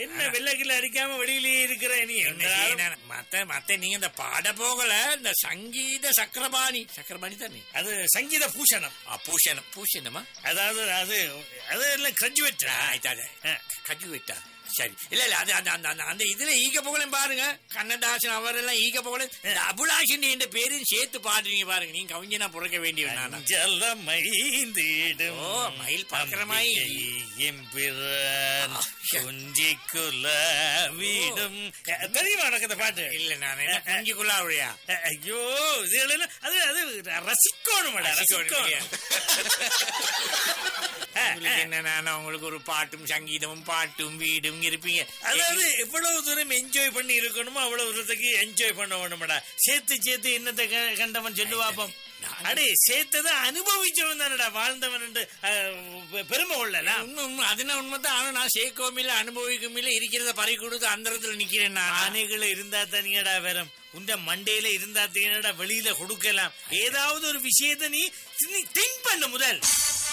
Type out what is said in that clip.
என்ன வெள்ளக்கில அடிக்காம வெளியிலேயே இருக்கிற நீ என்ன செய்யணும்? மத்த மத்த நீங்க இந்த பாட போகல இந்த சங்கீத சக்கரபாணி சக்கரபாணி தானே அது சங்கீத பூஷணம் ஆ, பூஷணம் பூஷணமா அதாவது அது அது எல்லாம் கிராஜுவேட் கஜு விட்டா சரி இல்ல இல்ல அது அந்த அந்த அந்த- அந்த இதுல ஈக புகழையும் பாருங்க கண்ணதாசன் அவர் எல்லாம் ஈக புகழ் அபுலாஷன் என்ற பேரையும் சேர்த்து பாடுறீங்க பாருங்க நீங்க கவிஞனா பிறக்க வேண்டியவன் நானா அஞ்சல மைந்திடும் ஓ, மயில் பார்க்கிற மாதிரி. அம்பிகை எம்பிரான் குஞ்சிக்குல வீடும் தெரியுமா உனக்கு இந்த பாட்டு இல்ல நான் என்ன குஞ்சுக்குள்ளாவுடையா ஐயோ இதுல அது அது ரசிக்கணும் ரசிக்கணும் உங்களுக்கு என்ன நானா உங்களுக்கு ஒரு பாட்டும் சங்கீதமும் பாட்டும் வீடும் இருப்பீங்க அதாவது எவ்வளவு தூரம் என்ஜாய் பண்ணி இருக்கணுமோ அவ்வளவு தூரத்துக்கு என்ஜாய் பண்ண வேணும்டா சேர்த்து சேர்த்து என்னத்தை க- கண்டவன் சொல்லு பாப்போம் அடே சேர்த்ததை அனுபவிச்சவன் தானடா வாழ்ந்தவன் என்று, அஹ், பெருமை கொள்ளலாம் உண்மை உண்மை அதுனா உண்மைதான் ஆனா நான் சேர்க்கவும் இல்லை அனுபவிக்கவும் இல்லை இருக்கிறத பறி கொடுத்து அந்த இடத்துல நிக்கிறேன் நான் ஆணைகளை இருந்தா தானீங்கடா வேறம் உண்ட மண்டையில இருந்தா தானடா வெளியில கொடுக்கலாம் ஏதாவது ஒரு விஷயத்தை நீ திங்க் பண்ண முதல்